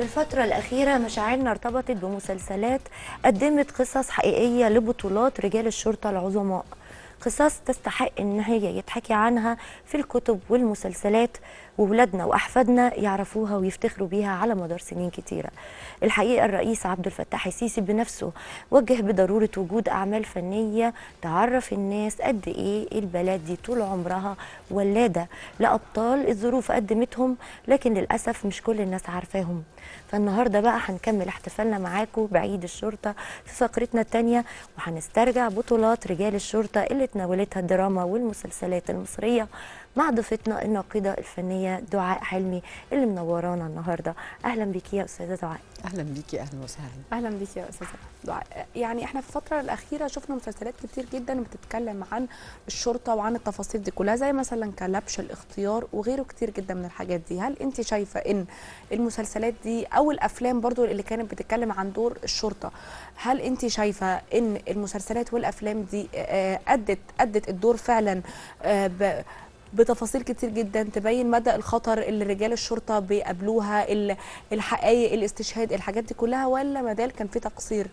في الفترة الأخيرة مشاعرنا ارتبطت بمسلسلات قدمت قصص حقيقية لبطولات رجال الشرطة العظماء قصص تستحق ان هي يتحكي عنها في الكتب والمسلسلات وولادنا واحفادنا يعرفوها ويفتخروا بيها على مدار سنين كتيره. الحقيقه الرئيس عبد الفتاح السيسي بنفسه وجه بضروره وجود اعمال فنيه تعرف الناس قد ايه البلد دي طول عمرها ولاده لابطال الظروف قدمتهم لكن للاسف مش كل الناس عارفاهم. فالنهارده بقى هنكمل احتفالنا معاكم بعيد الشرطه في فقرتنا الثانيه وهنسترجع بطولات رجال الشرطه اللي تناولتها الدراما والمسلسلات المصريه مع ضيفتنا الناقده الفنيه دعاء حلمي اللي منورانا النهارده اهلا بيكي يا استاذه دعاء اهلا بيكي اهلا وسهلا اهلا بيك يا استاذه دعاء يعني احنا في الفتره الاخيره شفنا مسلسلات كتير جدا بتتكلم عن الشرطه وعن التفاصيل دي كلها زي مثلا كلبش الاختيار وغيره كتير جدا من الحاجات دي هل انت شايفه ان المسلسلات دي او الافلام برضو اللي كانت بتتكلم عن دور الشرطه هل انت شايفه ان المسلسلات والافلام دي آه، ادت ادت الدور فعلا آه، ب- بتفاصيل كتير جدا تبين مدى الخطر اللي رجال الشرطه بيقابلوها ال- الحقائق الاستشهاد الحاجات دي كلها ولا مازال كان في تقصير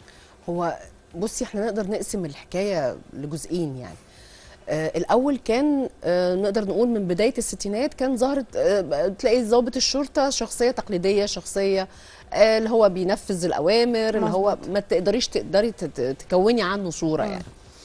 هو بصي احنا نقدر نقسم الحكايه لجزئين يعني آه الاول كان آه نقدر نقول من بدايه الستينات كان ظهرت آه تلاقي ضابط الشرطه شخصيه تقليديه شخصيه آه اللي هو بينفذ الاوامر اللي هو مظبوط. ما تقدريش تقدري تت- تكوني عنه صوره مم. يعني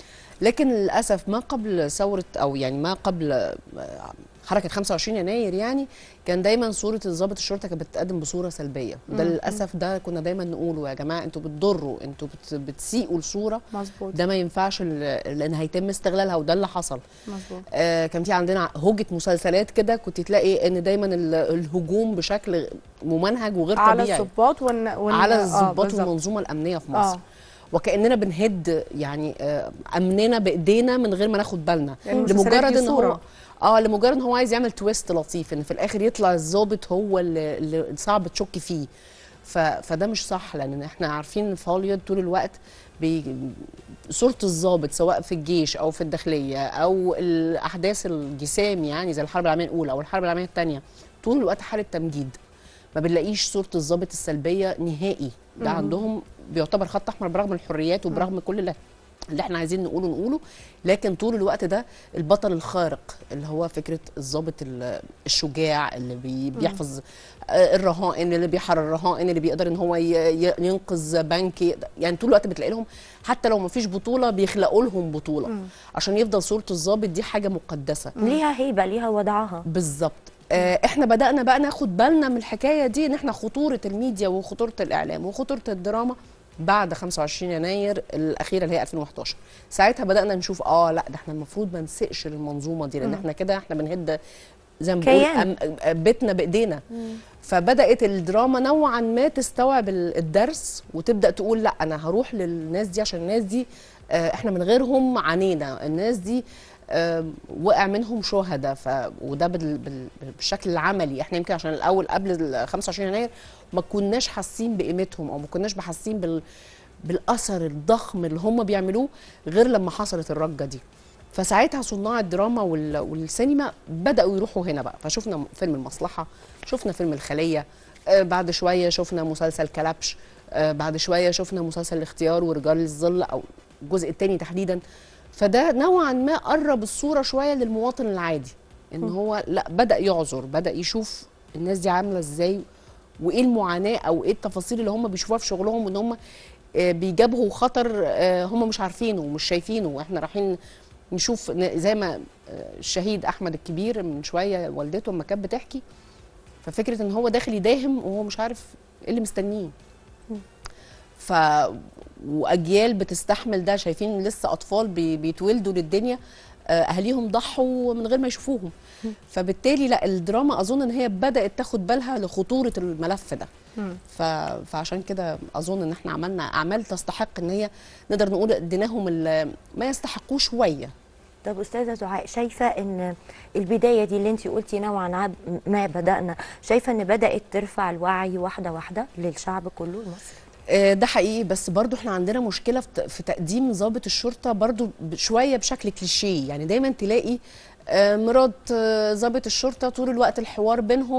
لكن للاسف ما قبل ثوره او يعني ما قبل آه، حركه 25 يناير يعني كان دايما صوره الضابط الشرطه كانت بتتقدم بصوره سلبيه وده مم. للاسف ده كنا دايما نقوله يا جماعه انتوا بتضروا انتوا بت- بتسيئوا الصوره مظبوط ده ما ينفعش ال- لان هيتم استغلالها وده اللي حصل مظبوط آه كان في عندنا هوجه مسلسلات كده كنت تلاقي ان دايما ال- الهجوم بشكل ممنهج وغير على طبيعي الضباط ون... ون... على آه، الضباط بالظبط. والمنظومه الامنيه في مصر اه وكاننا بنهد يعني آه، امننا بايدينا من غير ما ناخد بالنا يعني المسلسلات لمجرد دي ان هو صورة. اه لمجرد ان هو عايز يعمل تويست لطيف ان في الاخر يطلع الضابط هو اللي, اللي صعب تشك فيه ف... فده مش صح لان احنا عارفين ان في هوليوود طول الوقت بي... صوره الضابط سواء في الجيش او في الداخليه او الاحداث الجسام يعني زي الحرب العالميه الاولى او الحرب العالميه الثانيه طول الوقت حاله تمجيد ما بنلاقيش صوره الضابط السلبيه نهائي ده مم. عندهم بيعتبر خط احمر برغم الحريات وبرغم كل اللي اللي احنا عايزين نقوله نقوله لكن طول الوقت ده البطل الخارق اللي هو فكره الضابط ال- الشجاع اللي بي بيحفظ آه، الرهائن اللي بيحرر الرهائن اللي بيقدر ان هو ي- ي- ينقذ بنك يقدر- يعني طول الوقت بتلاقي لهم حتى لو ما فيش بطوله بيخلقوا لهم بطوله مم. عشان يفضل صوره الضابط دي حاجه مقدسه ليها هيبه ليها وضعها بالظبط آه، احنا بدانا بقى ناخد بالنا من الحكايه دي ان احنا خطوره الميديا وخطوره الاعلام وخطوره الدراما بعد 25 يناير الاخيره اللي هي 2011 ساعتها بدانا نشوف اه لا ده احنا المفروض ما نسقش المنظومه دي لان مم. احنا كده احنا بنهد زي ما بنقول كيان. أم- بيتنا بايدينا فبدات الدراما نوعا ما تستوعب ال- الدرس وتبدا تقول لا انا هروح للناس دي عشان الناس دي آه، احنا من غيرهم عانينا الناس دي آه، وقع منهم شهداء ف وده بال... بال... بالشكل العملي احنا يمكن عشان الاول قبل ال 25 يناير ما كناش حاسين بقيمتهم او ما كناش بحاسين بال... بالاثر الضخم اللي هم بيعملوه غير لما حصلت الرجه دي فساعتها صناع الدراما وال... والسينما بداوا يروحوا هنا بقى فشفنا فيلم المصلحه شفنا فيلم الخليه آه بعد شويه شفنا مسلسل كلبش آه بعد شويه شفنا مسلسل الاختيار ورجال الظل او الجزء الثاني تحديدا فده نوعا ما قرب الصوره شويه للمواطن العادي ان هو لا بدا يعذر بدا يشوف الناس دي عامله ازاي وايه المعاناه او ايه التفاصيل اللي هم بيشوفوها في شغلهم ان هم آه، بيجابهوا خطر آه، هم مش عارفينه ومش شايفينه واحنا رايحين نشوف ن- زي ما آه، الشهيد احمد الكبير من شويه والدته لما كانت بتحكي ففكره ان هو داخل يداهم وهو مش عارف ايه اللي مستنيه ف واجيال بتستحمل ده شايفين لسه اطفال بي... بيتولدوا للدنيا آه، اهاليهم ضحوا من غير ما يشوفوهم فبالتالي لا الدراما اظن ان هي بدات تاخد بالها لخطوره الملف ده مم. ف... فعشان كده اظن ان احنا عملنا اعمال تستحق ان هي نقدر نقول اديناهم ال- ما يستحقوه شويه طب استاذه دعاء شايفه ان البدايه دي اللي انت قلتي نوعا عب- ما بدانا شايفه ان بدات ترفع الوعي واحده واحده للشعب كله المصري آه، ده حقيقي بس برضو احنا عندنا مشكله في ت- في تقديم ضابط الشرطه برضو ب- شويه بشكل كليشيه يعني دايما تلاقي آه، مرات آه، ضابط الشرطه طول الوقت الحوار بينهم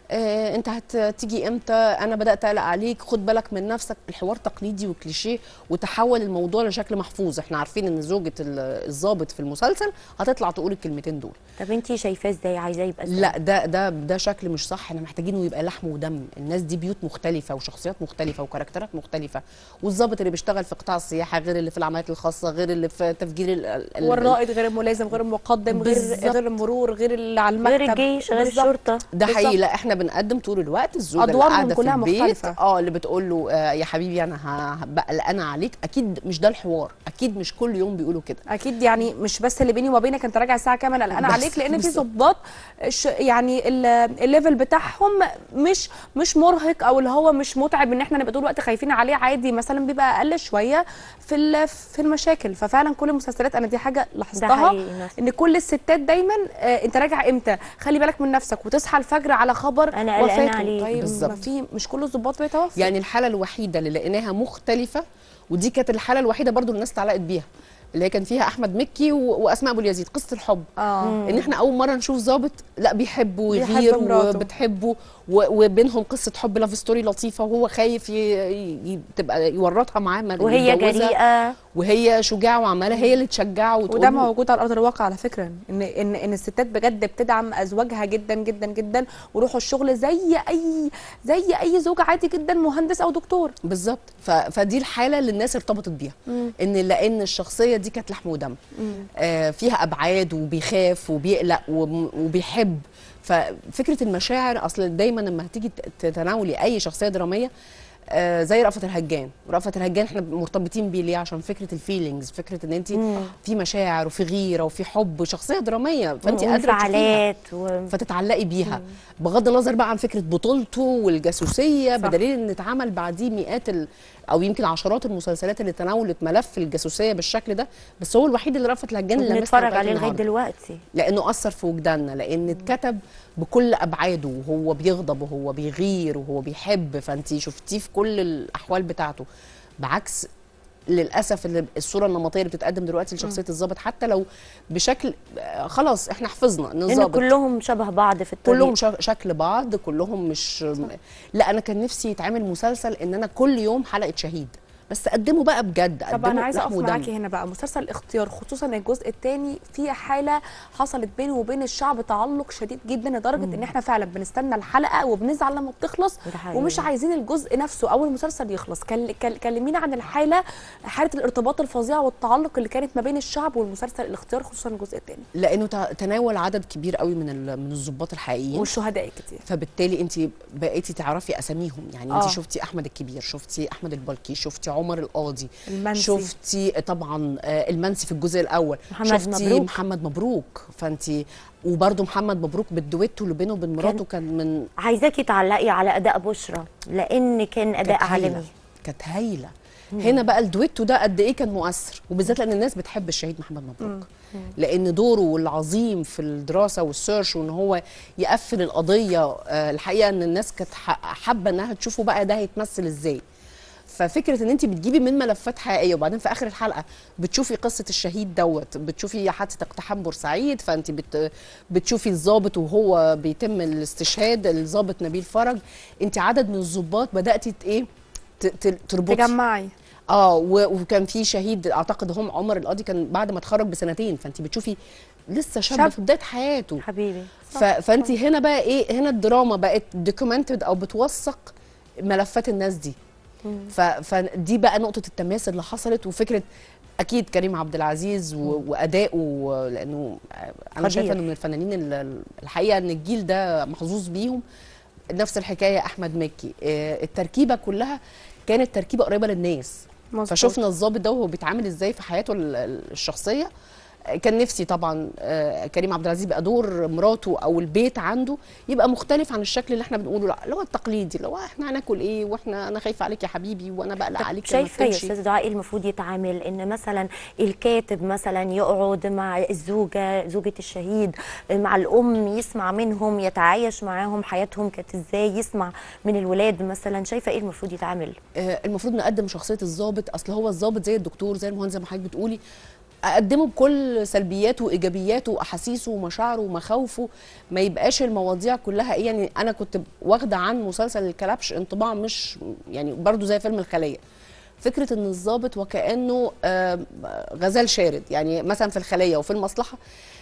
آه انت هتيجي امتى انا بدات اقلق عليك خد بالك من نفسك الحوار تقليدي وكليشيه وتحول الموضوع لشكل محفوظ احنا عارفين ان زوجة ال- الضابط في المسلسل هتطلع تقول الكلمتين دول طب انت شايفاه ازاي عايزاه يبقى ازاي لا ده ده ده شكل مش صح احنا محتاجينه يبقى لحم ودم الناس دي بيوت مختلفه وشخصيات مختلفه وكاركترات مختلفه والضابط اللي بيشتغل في قطاع السياحه غير اللي في العمليات الخاصه غير اللي في تفجير ال- ال- والرائد غير الملازم غير المقدم غير بالظبط. غير المرور غير اللي على المكتب غير الجيش غير بالظبط. الشرطه ده بالظبط. حقيقي لا احنا بنقدم طول الوقت الزوجه اللي أدوارهم قاعده في كلها البيت مختلفة. اه اللي بتقول له آه يا حبيبي انا ه- هبقى قلقانه عليك اكيد مش ده الحوار اكيد مش كل يوم بيقولوا كده اكيد يعني مش بس اللي بيني وما بينك انت راجع الساعه كام انا قلقانه بس- عليك لان في بالظبط. ضباط ش- يعني ال- الليفل بتاعهم مش مش مرهق او اللي هو مش متعب ان احنا نبقى طول الوقت خايفين عليه عادي مثلا بيبقى اقل شويه في ال- في المشاكل ففعلا كل المسلسلات انا دي حاجه لاحظتها حقيقي ناس. ان كل الستات دايما آه انت راجع امتى خلي بالك من نفسك وتصحى الفجر على خبر أنا قلقانة وفاته عليك. طيب ما بالظبط. في مش كل الضباط بيتوفوا يعني الحاله الوحيده اللي لقيناها مختلفه ودي كانت الحاله الوحيده برضو اللي الناس اتعلقت بيها اللي هي كان فيها احمد مكي و- واسماء ابو اليزيد قصه الحب اه ان احنا اول مره نشوف ظابط لا بيحبه بيحب ويغير مراته. وبتحبه و- وبينهم قصه حب لاف ستوري لطيفه وهو خايف ي... ي... تبقى يورطها معاه ما وهي يتجوزها. جريئه وهي شجاعه وعماله هي اللي تشجعه وتقول وده له- موجود على ارض الواقع على فكره ان ان ان الستات بجد بتدعم ازواجها جدا جدا جدا ويروحوا الشغل زي اي زي اي زوج عادي جدا مهندس او دكتور بالظبط ف... فدي الحاله اللي الناس ارتبطت بيها ان لان الشخصيه دي كانت لحم ودم آه فيها ابعاد وبيخاف وبيقلق وم- وبيحب ففكره المشاعر اصل دايما لما هتيجي ت- تتناولي اي شخصيه دراميه آه زي رأفت الهجان رأفت الهجان احنا مرتبطين بيه ليه عشان فكره الفيلينجز فكره ان انت في مشاعر وفي غيره وفي حب شخصيه دراميه فانت قادره تشوفيها وانفعالات و... فتتعلقي بيها بغض النظر بقى عن فكره بطولته والجاسوسيه صح. بدليل ان اتعمل بعديه مئات ال... او يمكن عشرات المسلسلات اللي تناولت ملف الجاسوسيه بالشكل ده بس هو الوحيد اللي رفت لهجان اللي لمسنا بنتفرج عليه لغايه النهاردة. دلوقتي لانه اثر في وجداننا لان اتكتب بكل ابعاده وهو بيغضب وهو بيغير وهو بيحب فانت شفتيه في كل الاحوال بتاعته بعكس للاسف اللي الصوره النمطيه اللي بتتقدم دلوقتي لشخصيه الضابط حتى لو بشكل آه، خلاص احنا حفظنا ان ان الضابط كلهم شبه بعض في الطريق كلهم شا- شكل بعض كلهم مش لا انا كان نفسي يتعمل مسلسل ان انا كل يوم حلقه شهيد بس قدمه بقى بجد طب قدمه انا عايزه لحم اقف ودم. معاكي هنا بقى مسلسل الاختيار خصوصا الجزء الثاني في حاله حصلت بينه وبين الشعب تعلق شديد جدا لدرجه ان احنا فعلا بنستنى الحلقه وبنزعل لما بتخلص ده حقيقي. ومش عايزين الجزء نفسه او المسلسل يخلص كل- كل- كلمينا عن الحاله حاله الارتباط الفظيع والتعلق اللي كانت ما بين الشعب والمسلسل الاختيار خصوصا الجزء الثاني لانه تا- تناول عدد كبير قوي من ال- من الضباط الحقيقيين والشهداء الكتير فبالتالي انت بقيتي تعرفي اساميهم يعني انت آه. شفتي احمد الكبير شفتي احمد البلكي شفتي عمر القاضي المنسي. شفتي طبعا آه، المنسي في الجزء الاول محمد شفتي مبروك. محمد مبروك فانت وبرده محمد مبروك بالدويتو اللي بينه وبين مراته كان من عايزاكي تعلقي على اداء بشرى لان كان اداء كانت هايلة. عالمي كانت هايله هنا بقى الدويتو ده قد ايه كان مؤثر وبالذات لان الناس بتحب الشهيد محمد مبروك لان دوره العظيم في الدراسه والسيرش وان هو يقفل القضيه آه، الحقيقه ان الناس كانت ح- حابه انها تشوفه بقى ده هيتمثل ازاي ففكره ان انت بتجيبي من ملفات حقيقيه وبعدين في اخر الحلقه بتشوفي قصه الشهيد دوت بتشوفي حادثه اقتحام بورسعيد فانت بت بتشوفي الضابط وهو بيتم الاستشهاد الضابط نبيل فرج انت عدد من الضباط بداتي ت- ايه ت- ت- تربطي تجمعي اه و- وكان في شهيد اعتقد هم عمر القاضي كان بعد ما اتخرج بسنتين فانت بتشوفي لسه شاب, شاب. في بدايه حياته حبيبي ف... فانت هنا بقى ايه هنا الدراما بقت دوكيومنتد او بتوثق ملفات الناس دي ف... فدي بقى نقطه التماس اللي حصلت وفكره اكيد كريم عبد العزيز و... وادائه لانه انا خطير. شايفه انه من الفنانين ال- الحقيقه ان الجيل ده محظوظ بيهم نفس الحكايه احمد مكي آه، التركيبه كلها كانت تركيبه قريبه للناس مظبوط. فشفنا الضابط ده وهو بيتعامل ازاي في حياته ال- ال- الشخصيه كان نفسي طبعا آه، كريم عبد العزيز يبقى دور مراته او البيت عنده يبقى مختلف عن الشكل اللي احنا بنقوله لا اللي هو التقليدي اللي هو احنا هناكل ايه واحنا انا خايفه عليك يا حبيبي وانا بقلق عليك لما شايفه يا بتمشي. استاذ دعاء إيه المفروض يتعامل ان مثلا الكاتب مثلا يقعد مع الزوجه زوجه الشهيد مع الام يسمع منهم يتعايش معاهم حياتهم كانت ازاي يسمع من الولاد مثلا شايفه ايه المفروض يتعامل آه، المفروض نقدم شخصيه الضابط اصل هو الضابط زي الدكتور زي المهندس زي ما حضرتك بتقولي اقدمه بكل سلبياته وايجابياته واحاسيسه ومشاعره ومخاوفه ما يبقاش المواضيع كلها ايه يعني انا كنت واخده عن مسلسل الكلبش انطباع مش يعني برضو زي فيلم الخليه فكره ان الضابط وكانه آه، غزال شارد يعني مثلا في الخليه وفي المصلحه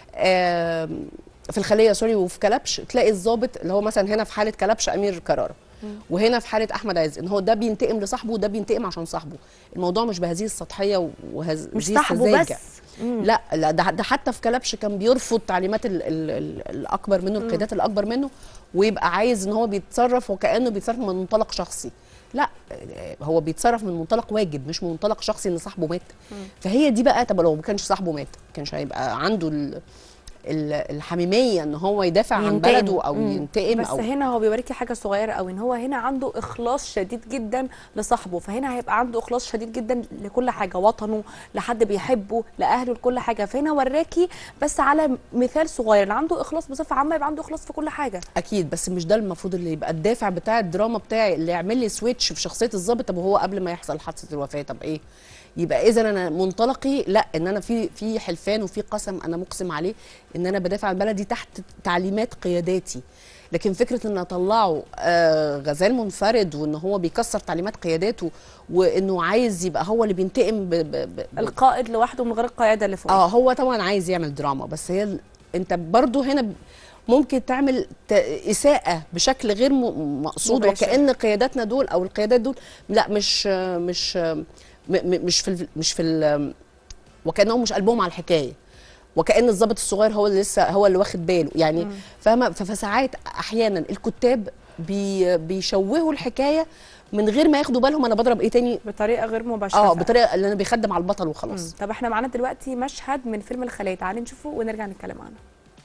آه، في الخليه سوري وفي كلبش تلاقي الضابط اللي هو مثلا هنا في حاله كلبش امير كرارة وهنا في حاله احمد عز ان هو ده بينتقم لصاحبه وده بينتقم عشان صاحبه الموضوع مش بهذه السطحيه وهذه مش صاحبه بس لا لا ده, ده حتى في كلبش كان بيرفض تعليمات ال ال ال الاكبر منه القيادات الاكبر منه ويبقى عايز ان هو بيتصرف وكانه بيتصرف من منطلق شخصي لا آه، هو بيتصرف من منطلق واجب مش من منطلق شخصي ان صاحبه مات فهي دي بقى طب لو ما كانش صاحبه مات ما كانش هيبقى عنده ال ال- الحميميه ان هو يدافع عن ينتقم. بلده او مم. ينتقم بس او هنا هو بيوريكي حاجه صغيره قوي ان هو هنا عنده اخلاص شديد جدا لصاحبه فهنا هيبقى عنده اخلاص شديد جدا لكل حاجه وطنه لحد بيحبه لاهله لكل حاجه فهنا وراكي بس على مثال صغير اللي عنده اخلاص بصفه عامه يبقى عنده اخلاص في كل حاجه اكيد بس مش ده المفروض اللي يبقى الدافع بتاع الدراما بتاعي اللي يعمل لي سويتش في شخصيه الضابط طب هو قبل ما يحصل حادثه الوفاه طب ايه يبقى اذا انا منطلقي لا ان انا في في حلفان وفي قسم انا مقسم عليه ان انا بدافع عن بلدي تحت تعليمات قياداتي لكن فكره ان اطلعه آه غزال منفرد وان هو بيكسر تعليمات قياداته وانه عايز يبقى هو اللي بينتقم ب ب ب ب القائد لوحده من غير القياده اللي فوق اه هو طبعا عايز يعمل دراما بس هي ال- انت برضو هنا ب- ممكن تعمل ت- اساءه بشكل غير م- مقصود مباشر. وكان قياداتنا دول او القيادات دول لا مش مش م- م- مش في ال- مش في ال- وكانهم مش قلبهم على الحكايه وكان الضابط الصغير هو اللي لسه هو اللي واخد باله يعني فاهمه ف- فساعات احيانا الكتاب بي بيشوهوا الحكايه من غير ما ياخدوا بالهم انا بضرب ايه تاني بطريقه غير مباشره اه فعلا. بطريقه اللي انا بيخدم على البطل وخلاص مم. طب احنا معانا دلوقتي مشهد من فيلم الخلية تعالي نشوفه ونرجع نتكلم عنه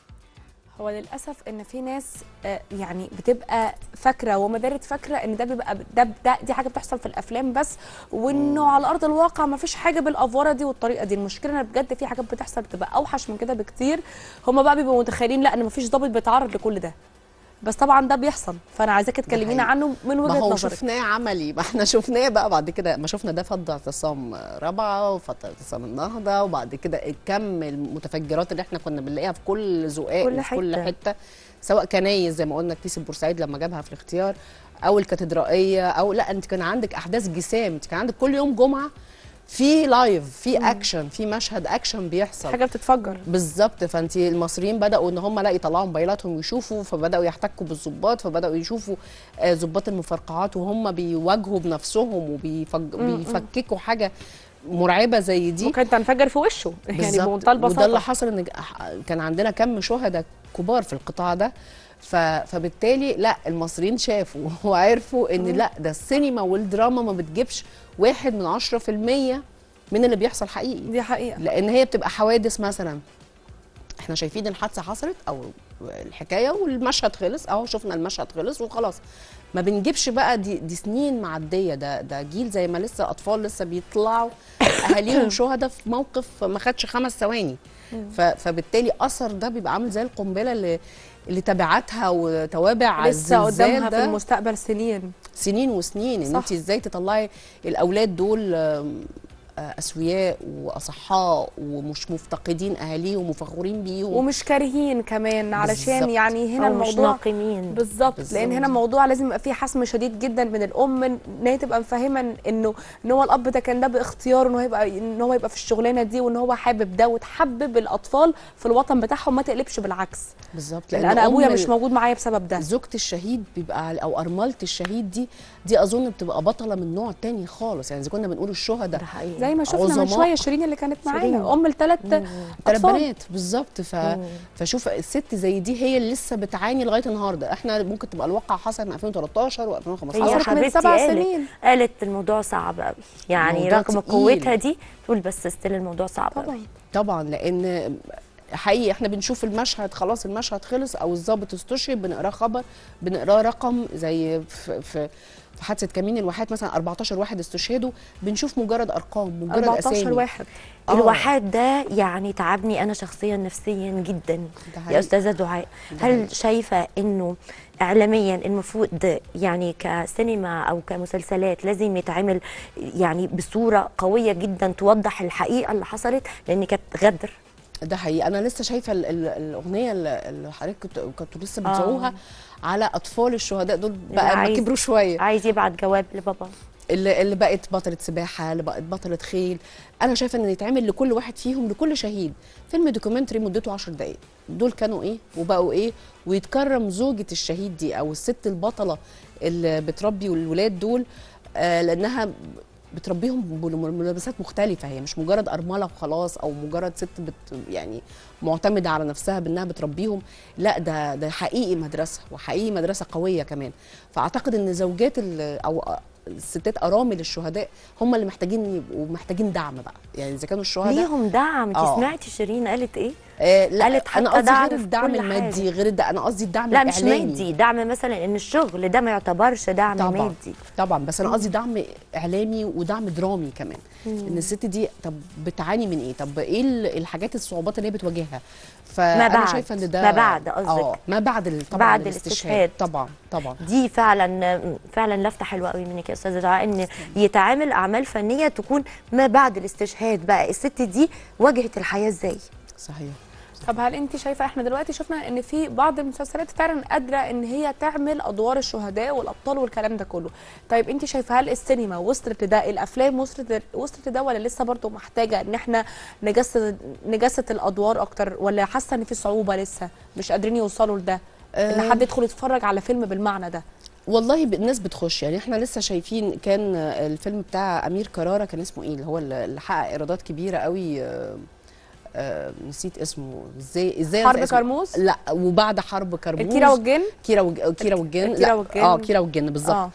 هو للاسف ان في ناس آه، يعني بتبقى فاكره وما زالت فاكره ان ده بيبقى ده, ده دي حاجه بتحصل في الافلام بس وانه على ارض الواقع ما فيش حاجه بالافوره دي والطريقه دي المشكله ان بجد في حاجات بتحصل بتبقى اوحش من كده بكتير هم بقى بيبقوا متخيلين لا ان ما فيش ضابط بيتعرض لكل ده بس طبعا ده بيحصل فانا عايزاكي تكلمينا حقيقي. عنه من ما وجهه هو نظرك شفناه عملي ما احنا شفناه بقى بعد كده ما شفنا ده فض اعتصام رابعه وفض اعتصام النهضه وبعد كده كم المتفجرات اللي احنا كنا بنلاقيها في كل زقاق كل وفي كل حتة. حته سواء كنايس زي ما قلنا كنيسه بورسعيد لما جابها في الاختيار او الكاتدرائيه او لا انت كان عندك احداث جسام انت كان عندك كل يوم جمعه في لايف في اكشن في مشهد اكشن بيحصل حاجه بتتفجر بالظبط فانت المصريين بداوا ان هم لا يطلعوا موبايلاتهم ويشوفوا فبداوا يحتكوا بالظباط فبداوا يشوفوا آه، ظباط المفرقعات وهم بيواجهوا بنفسهم وبيفككوا حاجه مرعبه زي دي ممكن تنفجر في وشه يعني بالظبط. بمنتهى البساطه وده اللي حصل ان كان عندنا كم شهداء كبار في القطاع ده ف... فبالتالي لا المصريين شافوا وعرفوا ان لا ده السينما والدراما ما بتجيبش واحد من عشرة في المية من اللي بيحصل حقيقي دي حقيقه لان هي بتبقى حوادث مثلا احنا شايفين الحادثه حصلت او الحكايه والمشهد خلص اهو شفنا المشهد خلص وخلاص ما بنجيبش بقى دي, دي سنين معديه ده ده جيل زي ما لسه اطفال لسه بيطلعوا اهاليهم شهداء في موقف ما خدش خمس ثواني ف- فبالتالي اثر ده بيبقى عامل زي القنبله اللي اللي تبعاتها وتوابع لسه الزلزال قدامها في ده المستقبل سنين سنين وسنين ان صح. انت ازاي تطلعي الاولاد دول آم، آه، اسوياء واصحاء ومش مفتقدين اهاليهم وفخورين بيهم ومش كارهين كمان علشان بالظبط. يعني هنا أو مش الموضوع ناقمين بالظبط بالظبط. لان هنا الموضوع لازم يبقى فيه حسم شديد جدا من الام ان هي تبقى مفهمه انه ان هو الاب ده كان ده باختياره ان هو يبقى ان هو يبقى في الشغلانه دي وان هو حابب ده وتحبب الاطفال في الوطن بتاعهم ما تقلبش بالعكس بالظبط لان انا ابويا أم مش ال- موجود معايا بسبب ده زوجة الشهيد بيبقى او ارمله الشهيد دي دي اظن بتبقى بطله من نوع تاني خالص يعني زي كنا بنقول الشهداء ده حقيقي زي ما شفنا من عظماء. شويه شيرين اللي كانت شيرين. معانا ام الثلاث ثلاث اطفال بنات بالظبط ف... فشوف الست زي دي هي اللي لسه بتعاني لغايه النهارده احنا ممكن تبقى الواقع حصل من 2013 و2015 هي حصلت من حبيبتي سبع قالت سنين. قالت الموضوع صعب قوي يعني الموضوع رغم تقيل. قوتها دي تقول بس ستيل الموضوع صعب قوي طبعا طبعا لان حقيقي احنا بنشوف المشهد خلاص المشهد خلص او الضابط استشهد بنقراه خبر بنقراه رقم زي في في في حادثه كمين الواحات مثلا 14 واحد استشهدوا بنشوف مجرد ارقام مجرد 14 اسامي واحد آه. الوحاد ده يعني تعبني انا شخصيا نفسيا جدا ده يا حقيقي. استاذه دعاء ده هل حقيقي. شايفه انه اعلاميا المفروض يعني كسينما او كمسلسلات لازم يتعمل يعني بصوره قويه جدا توضح الحقيقه اللي حصلت لان كانت غدر ده حقيقي انا لسه شايفه ال- ال- الاغنيه اللي اللي حضرتك كنت- كنتوا لسه آه. بتذوقوها على اطفال الشهداء دول اللي بقى ما عايز- كبروا شويه عايز يبعت جواب لبابا اللي, اللي بقت بطلة سباحة اللي بقت بطلة خيل أنا شايفة إن يتعمل لكل واحد فيهم لكل شهيد فيلم دوكيومنتري مدته 10 دقايق دول كانوا إيه وبقوا إيه ويتكرم زوجة الشهيد دي أو الست البطلة اللي بتربي الولاد دول آه لأنها بتربيهم بملابسات مختلفة هي مش مجرد أرملة وخلاص أو مجرد ست بت يعني معتمدة على نفسها بأنها بتربيهم لا ده ده حقيقي مدرسة وحقيقي مدرسة قوية كمان فأعتقد إن زوجات ال- أو الستات ارامل الشهداء هم اللي محتاجين يبقوا محتاجين دعم بقى يعني اذا كانوا الشهداء ليهم دعم انت آه. سمعتي شيرين قالت ايه آه لا قالت انا حتى قصدي دعم غير في الدعم كل المادي حاجة. غير الد... انا قصدي الدعم لا مش الاعلامي مادي دعم مثلا ان الشغل ده ما يعتبرش دعم طبعا مادي طبعا بس انا قصدي دعم اعلامي ودعم درامي كمان ان الست دي طب بتعاني من ايه طب ايه ال- الحاجات الصعوبات اللي هي بتواجهها فانا بعد. شايفه ان ده ما بعد قصدك. اه ما بعد ال- طبعا بعد الاستشهاد الاستشهاد. طبعا طبعا دي فعلا فعلا لفته حلوه قوي منك يا استاذه دعاء ان يتعامل اعمال فنيه تكون ما بعد الاستشهاد بقى الست دي واجهت الحياه ازاي صحيح طب هل انت شايفه احنا دلوقتي شفنا ان في بعض المسلسلات فعلا قادره ان هي تعمل ادوار الشهداء والابطال والكلام ده كله طيب انت شايفه هل السينما وصلت لده الافلام وصلت وصلت لده ولا لسه برضه محتاجه ان احنا نجسد نجسد الادوار اكتر ولا حاسه ان في صعوبه لسه مش قادرين يوصلوا لده ان آه. حد يدخل يتفرج على فيلم بالمعنى ده والله ب- الناس بتخش يعني احنا لسه شايفين كان الفيلم بتاع امير كرارة كان اسمه ايه اللي هو اللي حقق ايرادات كبيره قوي آه، آه، نسيت اسمه ازاي ازاي حرب أنسى اسمه؟ كرموز؟ لا وبعد حرب كرموز الكيرة والجن كيرا وج... كيرا والجن الكيرة لا، والجن. اه كيرا والجن بالظبط اه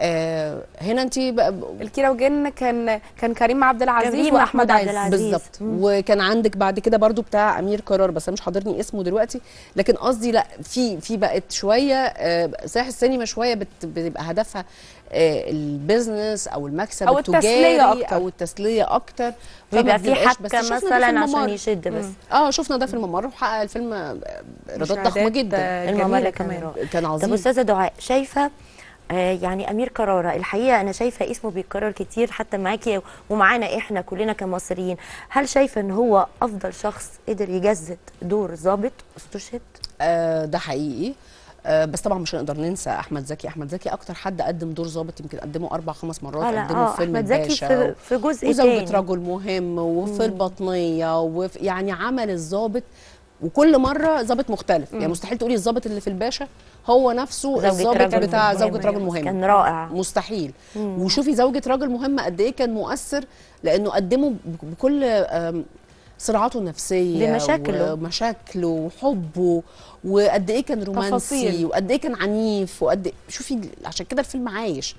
آه هنا انت بقى الكيرة والجن كان كان كريم عبد العزيز كريم واحمد أحمد عبد عز العزيز. بالظبط مم. وكان عندك بعد كده برضو بتاع امير قرار بس انا مش حاضرني اسمه دلوقتي لكن قصدي لا في في بقت شويه آه، ساحه السينما شويه بت- بتبقى هدفها آه، البيزنس او المكسب أو التجاري التسلية أكتر. او التسليه اكتر ويبقى فما في بيبقاش- بس حبكه شفنا ده في مثلا عشان الممر. يشد بس اه شفنا ده في الممر وحقق الفيلم آه، ايرادات ضخمه مشاهدات، جدا آه، الممر جميلة كان كمان رائع. كان طب عظيم استاذه دعاء شايفه آه يعني امير كرارة الحقيقه انا شايفه اسمه بيتكرر كتير حتى معاكي ومعانا احنا كلنا كمصريين هل شايفه ان هو افضل شخص قدر يجسد دور ضابط استشهد آه ده حقيقي آه بس طبعا مش هنقدر ننسى احمد زكي احمد زكي اكتر حد قدم دور ظابط يمكن قدمه اربع خمس مرات اه لا قدمه اه في فيلم احمد زكي الباشا في, في جزء وزوجة تاني رجل مهم وفي البطنية وفي يعني عمل الضابط وكل مرة ضابط مختلف يعني مستحيل تقولي الضابط اللي في الباشا هو نفسه زوجة الضابط رجل بتاع مهم. زوجة رجل مهم كان رائع مستحيل وشوفي زوجة راجل مهم قد ايه كان مؤثر لانه قدمه ب- بكل آم، صراعاته النفسيه بمشاكله. ومشاكله وحبه وقد ايه كان رومانسي تفاصيل. وقد ايه كان عنيف وقد إيه شوفي عشان كده الفيلم عايش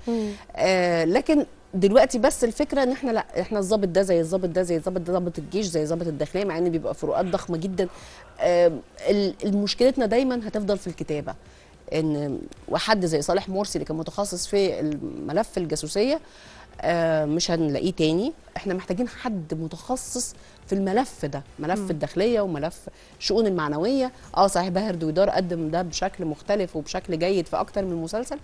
آه لكن دلوقتي بس الفكره ان احنا لا احنا الضابط ده زي الضابط ده زي الضابط ده ضابط الجيش زي ضابط الداخليه مع ان بيبقى فروقات ضخمه جدا آه مشكلتنا دايما هتفضل في الكتابه ان وحد زي صالح مرسي اللي كان متخصص في الملف الجاسوسيه آه، مش هنلاقيه تاني احنا محتاجين حد متخصص في الملف ده ملف الداخليه وملف الشؤون المعنويه اه صحيح باهر دويدار قدم ده بشكل مختلف وبشكل جيد في اكتر من مسلسل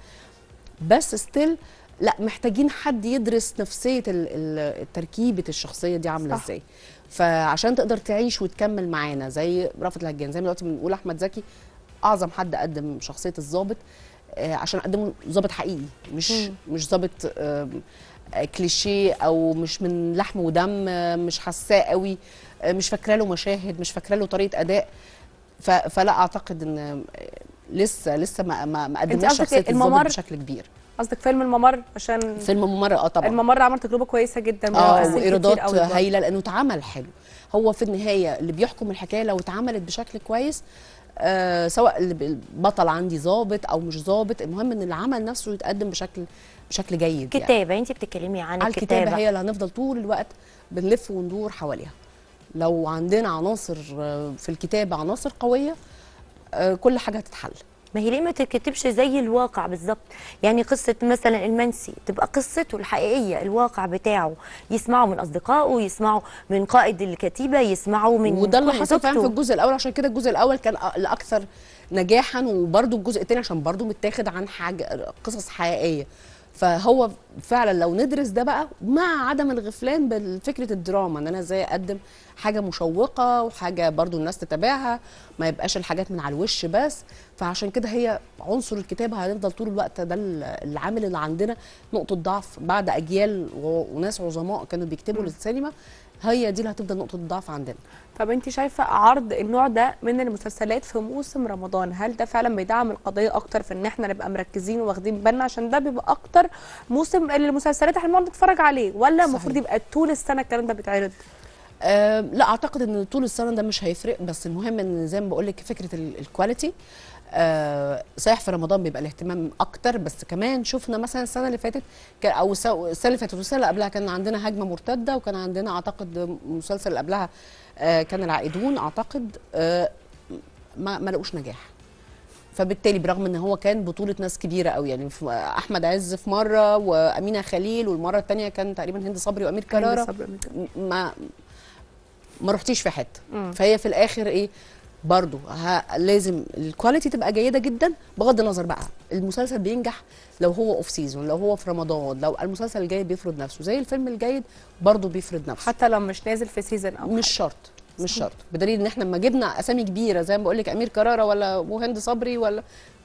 بس ستيل لا محتاجين حد يدرس نفسيه ال- ال- تركيبه الشخصيه دي عامله صح. ازاي فعشان تقدر تعيش وتكمل معانا زي رأفت الهجان زي ما دلوقتي بنقول احمد زكي اعظم حد قدم شخصيه الضابط آه، عشان قدمه ضابط حقيقي مش مش ضابط آم، آه، كليشيه او مش من لحم ودم آه، مش حساه قوي آه، مش فاكره له مشاهد مش فاكره له طريقه اداء ف- فلا اعتقد ان آه، لسه لسه ما ما ما قدمناش قصدك شخصيه الضابط الممر؟ بشكل كبير قصدك فيلم الممر عشان فيلم ممر اه طبعا الممر عمل تجربه كويسه جدا اه بيمثل كتير وايرادات قوي برضه. هايله لانه اتعمل حلو هو في النهايه اللي بيحكم الحكايه لو اتعملت بشكل كويس آه سواء اللي ب- البطل عندي ظابط او مش ظابط المهم ان العمل نفسه يتقدم بشكل بشكل جيد يعني. كتابه انت بتتكلمي عن على الكتابه الكتابه هي اللي هنفضل طول الوقت بنلف وندور حواليها لو عندنا عناصر آه، في الكتابه عناصر قويه آه، كل حاجه هتتحل ما هي ليه ما تتكتبش زي الواقع بالظبط يعني قصة مثلا المنسي تبقى قصته الحقيقية الواقع بتاعه يسمعه من أصدقائه يسمعه من قائد الكتيبة يسمعه من وده اللي كل حصل فعلا في زوجته. الجزء الاول عشان كده الجزء الاول كان أ- الاكثر نجاحا وبرده الجزء الثاني عشان برده متاخد عن حاجه قصص حقيقيه فهو فعلا لو ندرس ده بقى مع عدم الغفلان بفكره الدراما ان انا ازاي اقدم حاجه مشوقه وحاجه برضو الناس تتابعها ما يبقاش الحاجات من على الوش بس فعشان كده هي عنصر الكتابه هنفضل طول الوقت ده ال- العامل اللي عندنا نقطه ضعف بعد اجيال و- وناس عظماء كانوا بيكتبوا للسينما هي دي اللي هتفضل نقطه الضعف عندنا طب انت شايفه عرض النوع ده من المسلسلات في موسم رمضان هل ده فعلا بيدعم القضيه اكتر في ان احنا نبقى مركزين واخدين بالنا عشان ده بيبقى اكتر موسم المسلسلات احنا بنقعد نتفرج عليه ولا المفروض صحيح. يبقى طول السنه الكلام ده بيتعرض أه لا اعتقد ان طول السنه ده مش هيفرق بس المهم ان زي ما بقول لك فكره ال- الكواليتي أه صحيح في رمضان بيبقى الاهتمام اكتر بس كمان شفنا مثلا السنه اللي فاتت كان- او الس- السنه اللي فاتت والسنه اللي قبلها كان عندنا هجمه مرتده وكان عندنا اعتقد المسلسل اللي قبلها أه كان العائدون اعتقد أه ما ما لقوش نجاح فبالتالي برغم ان هو كان بطوله ناس كبيره قوي يعني في احمد عز في مره وامينه خليل والمره الثانيه كان تقريبا هند صبري وامير كراره صبري من كده. ما ما رحتيش في حته مم. فهي في الاخر ايه برضو ها لازم الكواليتي تبقى جيده جدا بغض النظر بقى المسلسل بينجح لو هو اوف سيزون لو هو في رمضان لو المسلسل الجيد بيفرض نفسه زي الفيلم الجيد برضو بيفرض نفسه حتى لو مش نازل في سيزون او مش شرط مش شرط بدليل ان احنا لما جبنا اسامي كبيره زي ما بقول لك امير كراره ولا وهند صبري ولا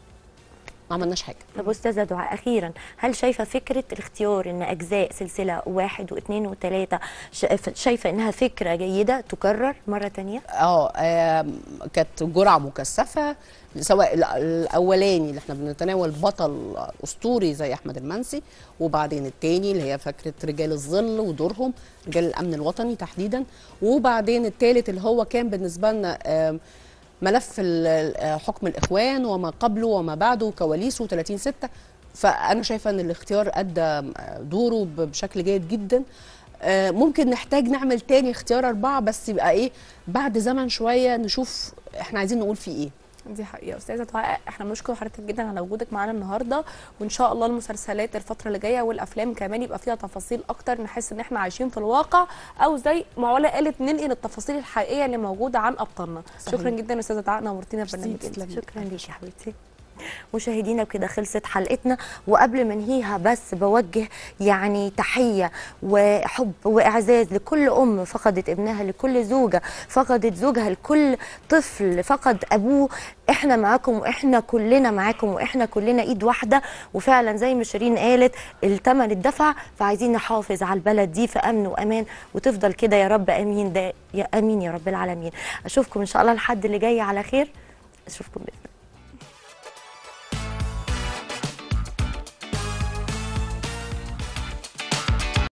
ما عملناش حاجه طب استاذه دعاء اخيرا هل شايفه فكره الاختيار ان اجزاء سلسله واحد واثنين وثلاثه شايفه انها فكره جيده تكرر مره تانية اه آم، كانت جرعه مكثفه سواء ال- الاولاني اللي احنا بنتناول بطل اسطوري زي احمد المنسي وبعدين التاني اللي هي فكره رجال الظل ودورهم رجال الامن الوطني تحديدا وبعدين التالت اللي هو كان بالنسبه لنا آم، ملف ال- ال- حكم الاخوان وما قبله وما بعده وكواليسه 30 6 فانا شايفه ان الاختيار ادى دوره ب- بشكل جيد جدا آه، ممكن نحتاج نعمل تاني اختيار أربعة بس يبقى إيه بعد زمن شوية نشوف إحنا عايزين نقول فيه إيه دي حقيقة أستاذة دعاء احنا بنشكر حضرتك جدا على وجودك معانا النهاردة وإن شاء الله المسلسلات الفترة اللي جاية والأفلام كمان يبقى فيها تفاصيل أكتر نحس إن احنا عايشين في الواقع أو زي ما علا قالت ننقل التفاصيل الحقيقية اللي موجودة عن أبطالنا صحيح. شكرا جدا أستاذة دعاء نورتينا في برنامج تسلمي. إنت. شكرا ليك يا حبيبتي مشاهدينا بكده خلصت حلقتنا وقبل ما انهيها بس بوجه يعني تحيه وحب واعزاز لكل ام فقدت ابنها لكل زوجه فقدت زوجها لكل طفل فقد ابوه احنا معاكم واحنا كلنا معاكم واحنا كلنا ايد واحده وفعلا زي ما شيرين قالت الثمن الدفع فعايزين نحافظ على البلد دي في امن وامان وتفضل كده يا رب امين ده يا امين يا رب العالمين اشوفكم ان شاء الله الحد اللي جاي على خير اشوفكم باذن الله